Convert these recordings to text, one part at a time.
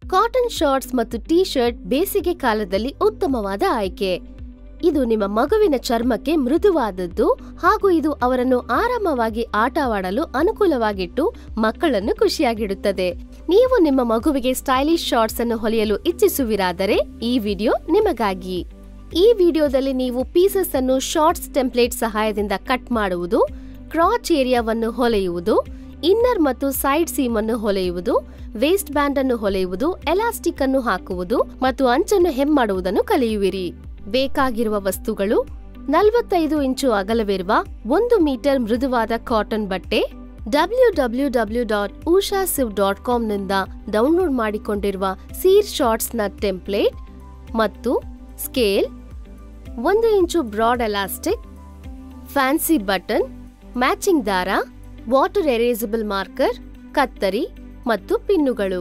cotton shorts ಮತ್ತು T shirt ಬೇಸಿಗೆ ಕಾಲದಲ್ಲಿ ಉತ್ತಮವಾದ ಆಯ್ಕೆ ಇದು ನಿಮ್ಮ ಮಗುವಿನ ಚರ್ಮಕ್ಕೆ ಮೃದುವಾದದ್ದು ಹಾಗೂ ಇದು ಅವರನ್ನು ಆರಾಮವಾಗಿ ಆಟವಾಡಲು ಅನುಕೂಲವಾಗಿಟ್ಟು ಮಕ್ಕಳನ್ನು ಖುಷಿಯಾಗಿಡುತ್ತದೆ ನೀವು ನಿಮ್ಮ ಮಗುವಿಗೆ ಸ್ಟೈಲಿಶ್ ಶಾರ್ಟ್ಸ್ ಅನ್ನು ಹೊಲಿಯಲು ಇಚ್ಛಿಸುವಿರಾದರೆ ಈ ವಿಡಿಯೋ ನಿಮಗಾಗಿ ಈ ವಿಡಿಯೋದಲ್ಲಿ ನೀವು ಪೀಸಸ್ ಅನ್ನು ಶಾರ್ಟ್ಸ್ ಟೆಂಪ್ಲೇಟ್ ಸಹಾಯದಿಂದ ಕಟ್ ಮಾಡುವುದು ಕ್ರಾಚ್ ಏರಿಯಾವನ್ನು ಹೊಲೆಯುವುದು ಇನ್ನರ್ ಮತ್ತು ಸೈಡ್ ಸೀಮ್ ಅನ್ನು ಹೊಲೆಯುವುದು ವೇಸ್ಟ್ ಬ್ಯಾಂಡ್ ಅನ್ನು ಹೊಲೆಯುವುದು ಎಲಾಸ್ಟಿಕ್ ಅನ್ನು ಹಾಕುವುದು ಮತ್ತು ಅಂಚನ್ನು ಹೆಮ್ಮಾಡುವುದನ್ನು ಕಲಿಯುವಿರಿ ಬೇಕಾಗಿರುವ ವಸ್ತುಗಳು ನಲವತ್ತೈದು ಇಂಚು ಅಗಲವಿರುವ ಒಂದು ಮೀಟರ್ ಮೃದುವಾದ ಕಾಟನ್ ಬಟ್ಟೆ W W W dot Usha sew dot ಕಾಮ್ನಿಂದ ಡೌನ್ಲೋಡ್ ಮಾಡಿಕೊಂಡಿರುವ ಸೀರ್ ಶಾರ್ಟ್ಸ್ನ ಟೆಂಪ್ಲೇಟ್ ಮತ್ತು ಸ್ಕೇಲ್ ಒಂದು inch broad elastic fancy button matching ದಾರ ವಾಟರ್ ಎರೇಸಬಲ್ ಮಾರ್ಕರ್ ಕತ್ತರಿ ಮತ್ತು ಪಿನ್ನುಗಳು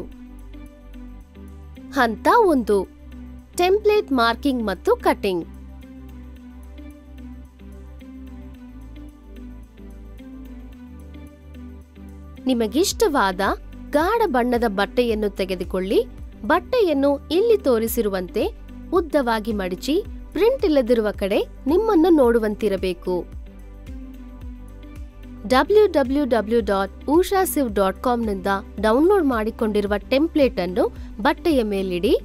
ಹಂತ ಒಂದು ಟೆಂಪ್ಲೇಟ್ ಮಾರ್ಕಿಂಗ್ ಮತ್ತು ಕಟಿಂಗ್ ನಿಮಗಿಷ್ಟವಾದ ಗಾಢ ಬಣ್ಣದ ಬಟ್ಟೆಯನ್ನು ತೆಗೆದುಕೊಳ್ಳಿ ಬಟ್ಟೆಯನ್ನು ಇಲ್ಲಿ ತೋರಿಸಿರುವಂತೆ ಉದ್ದವಾಗಿ ಮಡಿಚಿ ಪ್ರಿಂಟ್ ಇಲ್ಲದಿರುವ ಕಡೆ ನಿಮ್ಮನ್ನು ನೋಡುವಂತಿರಬೇಕು W W W dot Usha sew dot ಕಾಮ್ನಿಂದ ಡೌನ್ಲೋಡ್ ಮಾಡಿಕೊಂಡಿರುವ ಟೆಂಪ್ಲೇಟ್ ಅನ್ನು ಬಟ್ಟೆಯ ಮೇಲಿಡಿ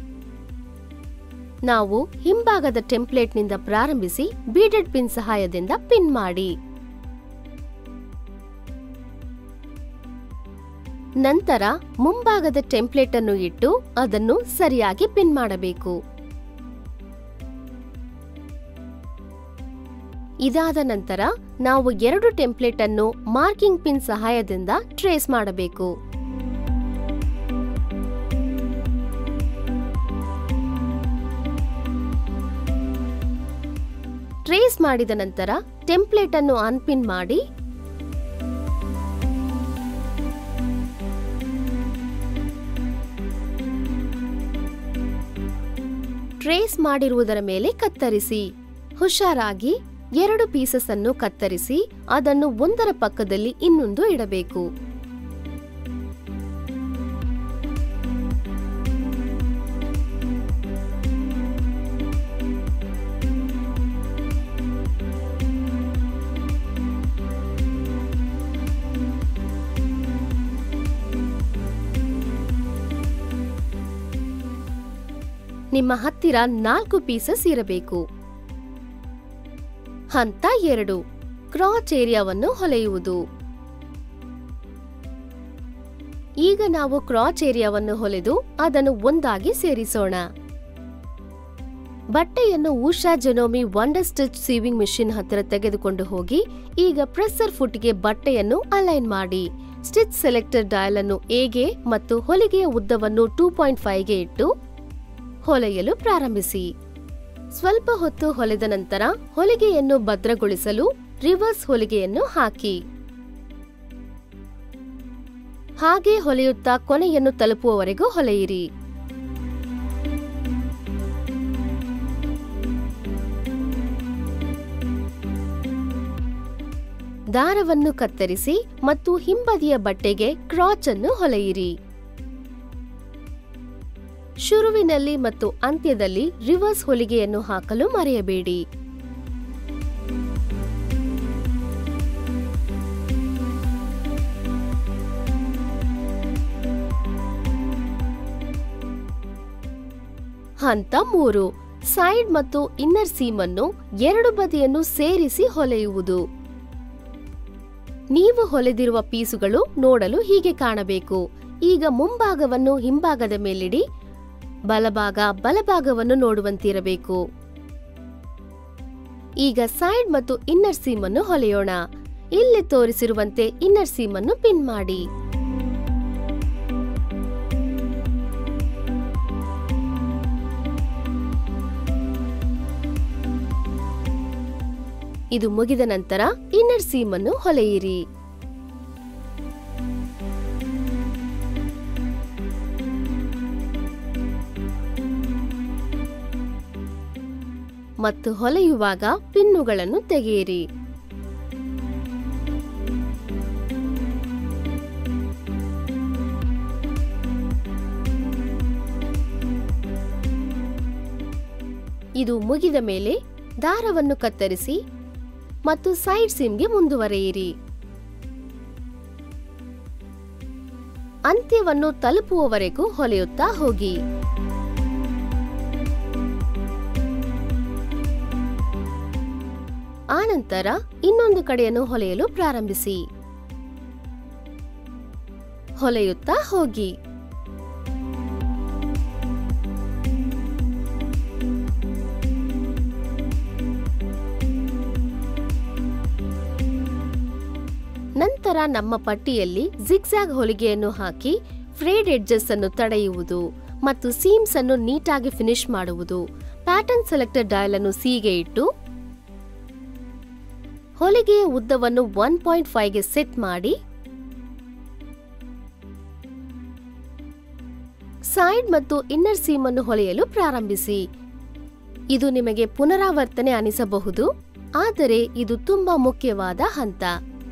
ನಾವು ಹಿಂಭಾಗದ ಟೆಂಪ್ಲೇಟ್ನಿಂದ ಪ್ರಾರಂಭಿಸಿ ಬೀಡೆಡ್ ಪಿನ್ ಸಹಾಯದಿಂದ ಪಿನ್ ಮಾಡಿ ನಂತರ ಮುಂಭಾಗದ ಟೆಂಪ್ಲೇಟ್ ಅನ್ನು ಇಟ್ಟು ಅದನ್ನು ಸರಿಯಾಗಿ ಪಿನ್ ಮಾಡಬೇಕು ಇದಾದ ನಂತರ ನಾವು ಎರಡು ಟೆಂಪ್ಲೇಟ್ ಅನ್ನು ಮಾರ್ಕಿಂಗ್ ಪಿನ್ ಸಹಾಯದಿಂದ ಟ್ರೇಸ್ ಮಾಡಬೇಕು ಟ್ರೇಸ್ ಮಾಡಿದ ನಂತರ ಟೆಂಪ್ಲೇಟ್ ಅನ್ನು ಅನ್ಪಿನ್ ಮಾಡಿ ಟ್ರೇಸ್ ಮಾಡಿರುವುದರ ಮೇಲೆ ಕತ್ತರಿಸಿ ಹುಷಾರಾಗಿ ಎರಡು ಪೀಸಸ್ ಅನ್ನು ಕತ್ತರಿಸಿ ಅದನ್ನು ಒಂದರ ಪಕ್ಕದಲ್ಲಿ ಇನ್ನೊಂದು ಇಡಬೇಕು ನಿಮ್ಮ ಹತ್ತಿರ ನಾಲ್ಕು ಪೀಸಸ್ ಇರಬೇಕು ಹಂತ ಎರಡು ಕ್ರಾಚ್ ಏರಿಯಾವನ್ನು ಹೊಲೆಯುವುದು ಈಗ ನಾವು ಕ್ರಾಚ್ ಏರಿಯಾವನ್ನು ಹೊಲೆದು ಅದನ್ನು ಒಂದಾಗಿ ಸೇರಿಸೋಣ ಬಟ್ಟೆಯನ್ನು Usha Janome wonder stitch sewing machine ಹತ್ತಿರ ತೆಗೆದುಕೊಂಡು ಹೋಗಿ ಈಗ ಪ್ರೆಸ್ಸರ್ ಫುಟ್ಗೆ ಬಟ್ಟೆಯನ್ನು ಅಲೈನ್ ಮಾಡಿ ಸ್ಟಿಚ್ ಸೆಲೆಕ್ಟರ್ ಡಯಲ್ ಅನ್ನು ಎಗೆ ಮತ್ತು ಹೊಲಿಗೆಯ ಉದ್ದವನ್ನು ಟೂ ಪಾಯಿಂಟ್ ಫೈವ್ಗೆ ಇಟ್ಟು ಹೊಲೆಯಲು ಪ್ರಾರಂಭಿಸಿ ಸ್ವಲ್ಪ ಹೊತ್ತು ಹೊಲೆದ ನಂತರ ಹೊಲಿಗೆಯನ್ನು ಭದ್ರಗೊಳಿಸಲು ರಿವರ್ಸ್ ಹೊಲಿಗೆಯನ್ನು ಹಾಕಿ ಹಾಗೆ ಹೊಲೆಯುತ್ತಾ ಕೊನೆಯನ್ನು ತಲುಪುವವರೆಗೂ ಹೊಲೆಯಿರಿ ದಾರವನ್ನು ಕತ್ತರಿಸಿ ಮತ್ತು ಹಿಂಬದಿಯ ಬಟ್ಟೆಗೆ ಕ್ರಾಚ್ ಅನ್ನು ಹೊಲೆಯಿರಿ ಶುರುವಿನಲ್ಲಿ ಮತ್ತು ಅಂತ್ಯದಲ್ಲಿ ರಿವರ್ಸ್ ಹೊಲಿಗೆಯನ್ನು ಹಾಕಲು ಮರೆಯಬೇಡಿ ಹಂತ ಮೂರು ಸೈಡ್ ಮತ್ತು ಇನ್ನರ್ ಸೀಮ್ ಅನ್ನು ಎರಡು ಬದಿಯನ್ನು ಸೇರಿಸಿ ಹೊಲೆಯುವುದು ನೀವು ಹೊಲೆದಿರುವ ಪೀಸುಗಳು ನೋಡಲು ಹೀಗೆ ಕಾಣಬೇಕು ಈಗ ಮುಂಭಾಗವನ್ನು ಹಿಂಭಾಗದ ಮೇಲಿಡಿ ಬಲಭಾಗ ಬಲಭಾಗವನ್ನು ನೋಡುವಂತಿರಬೇಕು ಈಗ ಸೈಡ್ ಮತ್ತು ಇನ್ನರ್ ಸೀಮ್ ಅನ್ನು ಹೊಲೆಯೋಣ ಇಲ್ಲಿ ತೋರಿಸಿರುವಂತೆ ಇನ್ನರ್ ಸೀಮ್ ಅನ್ನು ಪಿನ್ ಮಾಡಿ ಇದು ಮುಗಿದ ನಂತರ ಇನ್ನರ್ ಸೀಮ್ ಅನ್ನು ಹೊಲೆಯಿರಿ ಮತ್ತು ಹೊಲೆಯುವಾಗ ಪಿನ್ನುಗಳನ್ನು ತೆಗೆಯಿರಿ ಇದು ಮುಗಿದ ಮೇಲೆ ದಾರವನ್ನು ಕತ್ತರಿಸಿ ಮತ್ತು ಸೈಡ್ ಸೀಮ್ಗೆ ಮುಂದುವರೆಯಿರಿ ಅಂತ್ಯವನ್ನು ತಲುಪುವವರೆಗೂ ಹೊಲೆಯುತ್ತಾ ಹೋಗಿ ಆನಂತರ ಇನ್ನೊಂದು ಕಡೆಯನ್ನು ಹೊಲೆಯಲು ಪ್ರಾರಂಭಿಸಿ ಹೊಲೆಯುತ್ತಾ ಹೋಗಿ ನಂತರ ನಮ್ಮ ಪಟ್ಟಿಯಲ್ಲಿ ಜಿಗ್ಜಾಗ್ ಹೊಲಿಗೆಯನ್ನು ಹಾಕಿ ಫ್ರೇಡ್ ಎಡ್ಜಸ್ ಅನ್ನು ತಡೆಯುವುದು ಮತ್ತು ಸೀಮ್ಸ್ ಅನ್ನು ನೀಟಾಗಿ ಫಿನಿಶ್ ಮಾಡುವುದು ಪ್ಯಾಟರ್ನ್ ಸೆಲೆಕ್ಟರ್ ಡಯಲ್ ಅನ್ನು ಸಿಗೆ ಇಟ್ಟು ಹೊಲಿಗೆಯ ಉದ್ದವನ್ನು ಒನ್ ಪಾಯಿಂಟ್ ಫೈವ್ಗೆ ಸೆಟ್ ಮಾಡಿ ಸೈಡ್ ಮತ್ತು ಇನ್ನರ್ ಸೀಮ್ ಅನ್ನು ಹೊಲೆಯಲು ಪ್ರಾರಂಭಿಸಿ ಇದು ನಿಮಗೆ ಪುನರಾವರ್ತನೆ ಅನಿಸಬಹುದು ಆದರೆ ಇದು ತುಂಬಾ ಮುಖ್ಯವಾದ ಹಂತ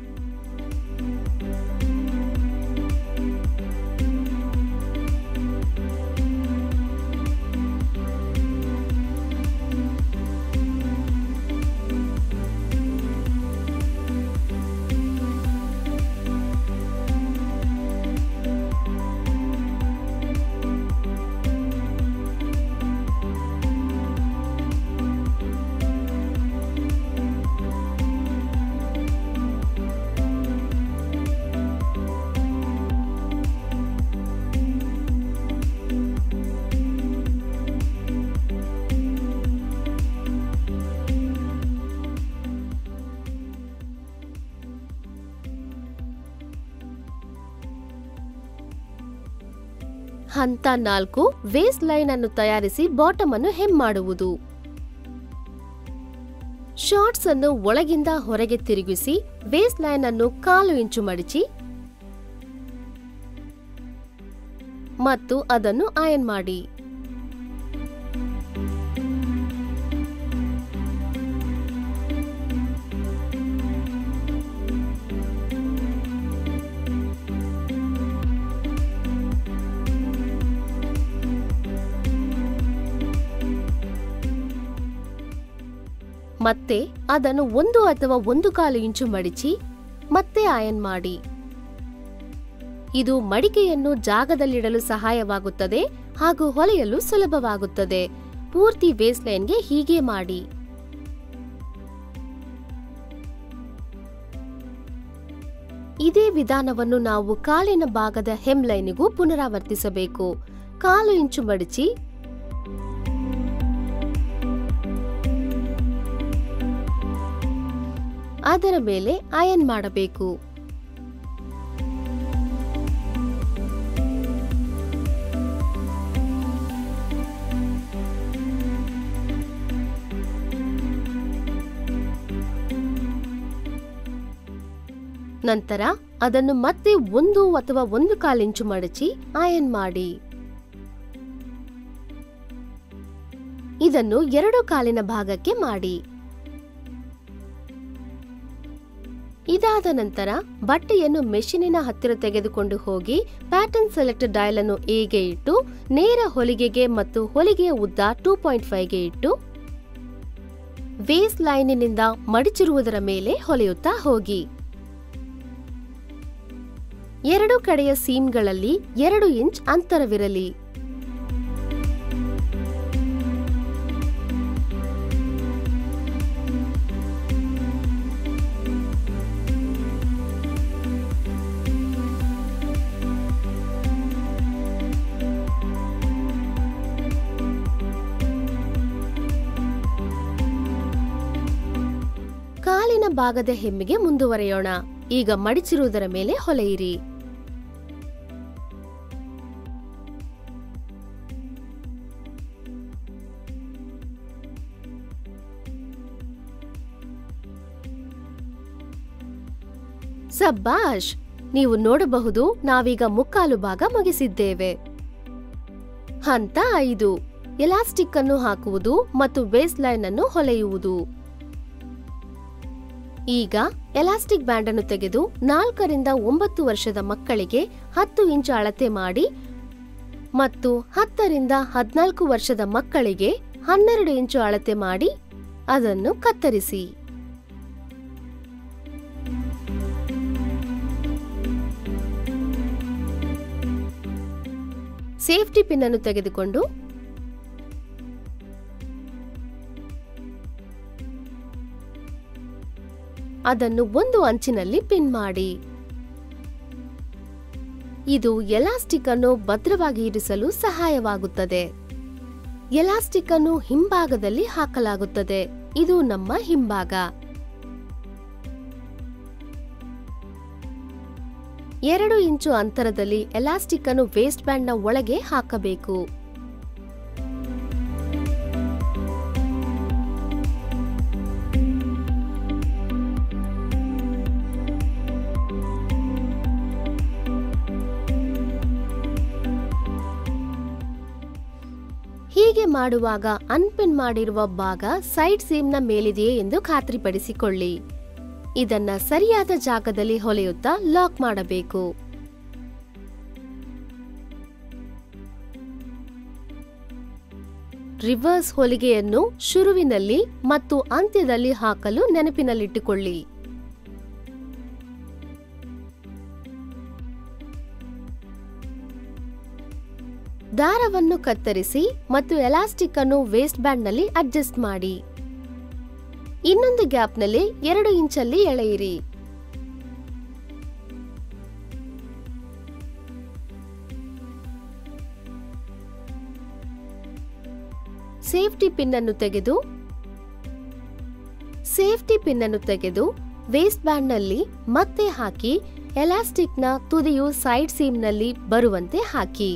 ಹಂತ ನಾಲ್ಕು ವೇಸ್ಟ್ ಲೈನ್ ಅನ್ನು ತಯಾರಿಸಿ ಬಾಟಮ್ ಅನ್ನು ಹೆಮ್ ಮಾಡುವುದು ಶಾರ್ಟ್ಸ್ ಅನ್ನು ಒಳಗಿಂದ ಹೊರಗೆ ತಿರುಗಿಸಿ ವೇಸ್ಟ್ ಲೈನ್ ಅನ್ನು ಕಾಲು ಇಂಚು ಮಡಿಚಿ ಮತ್ತು ಅದನ್ನು ಆಯನ್ ಮಾಡಿ ಮತ್ತೆ ಅದನ್ನು ಒಂದು ಅಥವಾ ಒಂದು ಕಾಲು ಇಂಚು ಮಡಿಚಿ ಮತ್ತೆ ಆಯನ್ ಮಾಡಿ ಇದು ಮಡಿಕೆಯನ್ನು ಜಾಗದಲ್ಲಿಡಲು ಸಹಾಯವಾಗುತ್ತದೆ ಹಾಗೂ ಹೊಲೆಯಲು ಸುಲಭವಾಗುತ್ತದೆ ಪೂರ್ತಿ ವೇಸ್ಟ್ ಲೈನ್ಗೆ ಹೀಗೆ ಮಾಡಿ ಇದೇ ವಿಧಾನವನ್ನು ನಾವು ಕಾಲಿನ ಭಾಗದ ಹೆಮ್ ಲೈನಿಗೂ ಪುನರಾವರ್ತಿಸಬೇಕು ಕಾಲು ಇಂಚು ಮಡಿಚಿ ಅದರ ಮೇಲೆ ಅಯನ್ ಮಾಡಬೇಕು ನಂತರ ಅದನ್ನು ಮತ್ತೆ ಒಂದು ಅಥವಾ ಒಂದು ಕಾಲಿಂಚು ಮಡಚಿ ಆಯನ್ ಮಾಡಿ ಇದನ್ನು ಎರಡು ಕಾಲಿನ ಭಾಗಕ್ಕೆ ಮಾಡಿ ಇದಾದ ನಂತರ ಬಟ್ಟೆಯನ್ನು ಮೆಷಿನಿನ ಹತ್ತಿರ ತೆಗೆದುಕೊಂಡು ಹೋಗಿ ಪ್ಯಾಟರ್ನ್ ಸೆಲೆಕ್ಟ್ ಡಯಲ್ ಅನ್ನು ಎಗೆ ಇಟ್ಟು ನೇರ ಹೊಲಿಗೆಗೆ ಮತ್ತು ಹೊಲಿಗೆಯ ಉದ್ದ ಟೂ ಪಾಯಿಂಟ್ ಫೈವ್ಗೆ ಇಟ್ಟು ವೇಸ್ ಲೈನಿನಿಂದ ಮಡಿಚಿರುವುದರ ಮೇಲೆ ಹೊಲೆಯುತ್ತಾ ಹೋಗಿ ಎರಡು ಕಡೆಯ ಸೀಮ್ಗಳಲ್ಲಿ ಎರಡು ಇಂಚ್ ಅಂತರವಿರಲಿ ಕಾಲಿನ ಭಾಗದ ಹೆಮ್ಮಿಗೆ ಮುಂದುವರೆಯೋಣ ಈಗ ಮಡಿಚಿರುವುದರ ಮೇಲೆ ಹೊಲೆಯಿರಿ ಸಬ್ಬಾಷ್ ನೀವು ನೋಡಬಹುದು ನಾವೀಗ ಮುಕ್ಕಾಲು ಭಾಗ ಮುಗಿಸಿದ್ದೇವೆ ಹಂತ ಐದು ಎಲಾಸ್ಟಿಕ್ ಅನ್ನು ಹಾಕುವುದು ಮತ್ತು ಬೇಸ್ ಲೈನ್ ಅನ್ನು ಹೊಲೆಯುವುದು ಈಗ ಎಲಾಸ್ಟಿಕ್ ಬ್ಯಾಂಡ್ ಅನ್ನು ತೆಗೆದು ನಾಲ್ಕರಿಂದ ಒಂಬತ್ತು ವರ್ಷದ ಮಕ್ಕಳಿಗೆ ಹತ್ತು ಇಂಚು ಅಳತೆ ಮಾಡಿ ಮತ್ತು ಹತ್ತರಿಂದ ಹದಿನಾಲ್ಕು ವರ್ಷದ ಮಕ್ಕಳಿಗೆ ಹನ್ನೆರಡು ಇಂಚು ಅಳತೆ ಮಾಡಿ ಅದನ್ನು ಕತ್ತರಿಸಿ ಸೇಫ್ಟಿ ಪಿನ್ ಅನ್ನು ತೆಗೆದುಕೊಂಡು ಅದನ್ನು ಒಂದು ಅಂಚಿನಲ್ಲಿ ಪಿನ್ ಮಾಡಿ ಇದು ಎಲಾಸ್ಟಿಕ್ ಅನ್ನು ಭದ್ರವಾಗಿ ಇರಿಸಲು ಸಹಾಯವಾಗುತ್ತದೆ ಎಲಾಸ್ಟಿಕ್ ಅನ್ನು ಹಿಂಭಾಗದಲ್ಲಿ ಹಾಕಲಾಗುತ್ತದೆ ಇದು ನಮ್ಮ ಹಿಂಭಾಗ ಎರಡು ಇಂಚು ಅಂತರದಲ್ಲಿ ಎಲಾಸ್ಟಿಕ್ ಅನ್ನು ವೇಸ್ಟ್ ಬ್ಯಾಂಡ್ನ ಒಳಗೆ ಹಾಕಬೇಕು ಹೀಗೆ ಮಾಡುವಾಗ ಅನ್ಪಿನ್ ಮಾಡಿರುವ ಭಾಗ ಸೈಡ್ ಸೀಮ್ನ ಮೇಲಿದೆಯೇ ಎಂದು ಖಾತ್ರಿಪಡಿಸಿಕೊಳ್ಳಿ ಇದನ್ನ ಸರಿಯಾದ ಜಾಗದಲ್ಲಿ ಹೊಲೆಯುತ್ತಾ ಲಾಕ್ ಮಾಡಬೇಕು ರಿವರ್ಸ್ ಹೊಲಿಗೆಯನ್ನು ಶುರುವಿನಲ್ಲಿ ಮತ್ತು ಅಂತ್ಯದಲ್ಲಿ ಹಾಕಲು ನೆನಪಿನಲ್ಲಿಟ್ಟುಕೊಳ್ಳಿ ದಾರವನ್ನು ಕತ್ತರಿಸಿ ಮತ್ತು ಎಲಾಸ್ಟಿಕ್ ಅನ್ನು ವೇಸ್ಟ್ ಬ್ಯಾಂಡ್ನಲ್ಲಿ ಅಡ್ಜಸ್ಟ್ ಮಾಡಿ ಇನ್ನೊಂದು ಗ್ಯಾಪ್ನಲ್ಲಿ ಎರಡು ಇಂಚಲ್ಲಿ ಎಳೆಯಿರಿ ಸೇಫ್ಟಿ ಪಿನ್ ಅನ್ನು ತೆಗೆದು ಸೇಫ್ಟಿ ಪಿನ್ ಅನ್ನು ತೆಗೆದು ವೇಸ್ಟ್ ಬ್ಯಾಂಡ್ನಲ್ಲಿ ಮತ್ತೆ ಹಾಕಿ ಎಲಾಸ್ಟಿಕ್ನ ತುದಿಯು ಸೈಡ್ ಸೀಮ್ನಲ್ಲಿ ಬರುವಂತೆ ಹಾಕಿ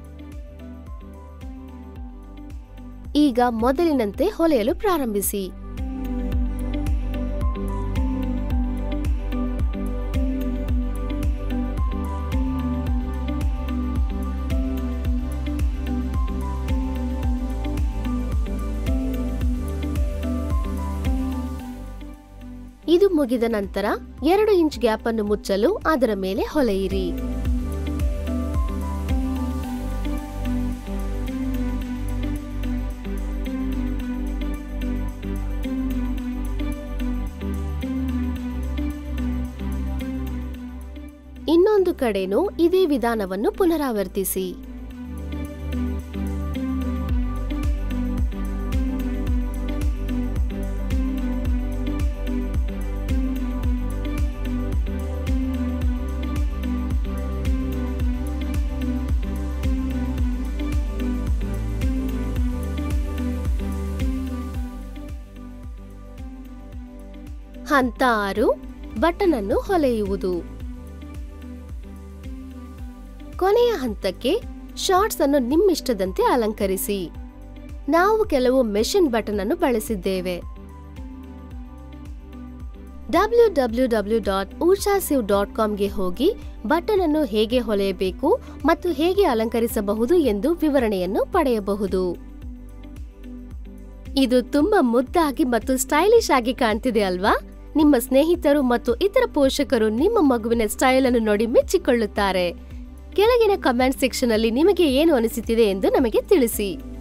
ಈಗ ಮೊದಲಿನಂತೆ ಹೊಲೆಯಲು ಪ್ರಾರಂಭಿಸಿ ಇದು ಮುಗಿದ ನಂತರ ಎರಡು ಇಂಚ್ ಗ್ಯಾಪ್ ಅನ್ನು ಮುಚ್ಚಲು ಅದರ ಮೇಲೆ ಹೊಲೆಯಿರಿ ಇನ್ನೊಂದು ಕಡೆನೂ ಇದೇ ವಿಧಾನವನ್ನು ಪುನರಾವರ್ತಿಸಿ ಹಂತ ಆರು ಬಟನ್ ಅನ್ನು ಹೊಲೆಯುವುದು ಕೊನೆಯ ಹಂತಕ್ಕೆ ಶಾರ್ಟ್ಸ್ ಅನ್ನು ನಿಮ್ಮಿಷ್ಟದಂತೆ ಅಲಂಕರಿಸಿ ನಾವು ಕೆಲವು ಮೆಷಿನ್ ಬಟನ್ ಅನ್ನು ಬಳಸಿದ್ದೇವೆ W W W dot Usha sew dot ಕಾಮ್ಗೆ ಹೋಗಿ ಬಟನ್ ಅನ್ನು ಹೇಗೆ ಹೊಲೆಯಬೇಕು ಮತ್ತು ಹೇಗೆ ಅಲಂಕರಿಸಬಹುದು ಎಂದು ವಿವರಣೆಯನ್ನು ಪಡೆಯಬಹುದು ಇದು ತುಂಬಾ ಮುದ್ದಾಗಿ ಮತ್ತು ಸ್ಟೈಲಿಶ್ ಆಗಿ ಕಾಣ್ತಿದೆ ಅಲ್ವಾ ನಿಮ್ಮ ಸ್ನೇಹಿತರು ಮತ್ತು ಇತರ ಪೋಷಕರು ನಿಮ್ಮ ಮಗುವಿನ ಸ್ಟೈಲ್ ಅನ್ನು ನೋಡಿ ಮೆಚ್ಚಿಕೊಳ್ಳುತ್ತಾರೆ ಕೆಳಗಿನ ಕಮೆಂಟ್ ಸೆಕ್ಷನ್ ಅಲ್ಲಿ ನಿಮಗೆ ಏನು ಅನಿಸುತ್ತಿದೆ ಎಂದು ನಮಗೆ ತಿಳಿಸಿ